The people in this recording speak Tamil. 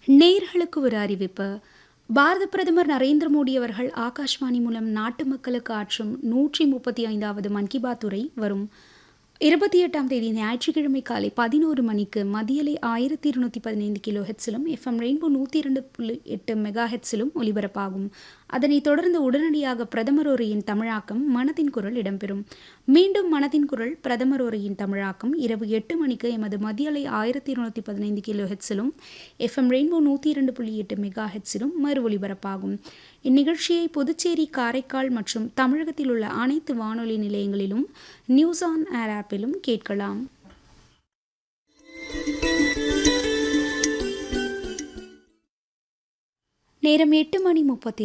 நேர்களுக்கு ஒரு அறிவிப்பு பாரத பிரதமர் நரேந்திர மோடி அவர்கள் ஆகாஷ்வாணி மூலம் நாட்டு மக்களுக்கு ஆற்றும் நூற்றி முப்பத்தி ஐந்தாவது மன் கி பாத் உரை வரும் இருபத்தி எட்டாம் தேதி ஞாயிற்றுக்கிழமை காலை பதினோரு மணிக்கு மதியலை ஆயிரத்தி இருநூத்தி பதினைந்து கிலோ ஹெட்ஸிலும் எஃப்எம் ரெயின்போ நூற்றி இரண்டு புள்ளி எட்டு மெகா ஹெட்ஸிலும் ஒலிபரப்பாகும் அதனைத் தொடர்ந்து உடனடியாக பிரதமர் உரையின் தமிழாக்கம் மனதின் குரல் இடம்பெறும் மீண்டும் மனதின் குரல் பிரதமர் உரையின் தமிழாக்கம் இரவு எட்டு மணிக்கு எமது மதியலை ஆயிரத்தி இருநூத்தி பதினைந்து கிலோ ஹெட்ஸிலும் எஃப்எம் ரெயின்போ நூற்றி இரண்டு புள்ளி எட்டு மெகா ஹெட்ஸிலும் மறு ஒலிபரப்பாகும் இந்நிகழ்ச்சியை புதுச்சேரி காரைக்கால் மற்றும் தமிழகத்தில் உள்ள அனைத்து வானொலி நிலையங்களிலும் நியூஸ் ஆன் ஏர் ஆப்பிலும் கேட்கலாம் நேரம் எட்டு மணி முப்பத்தி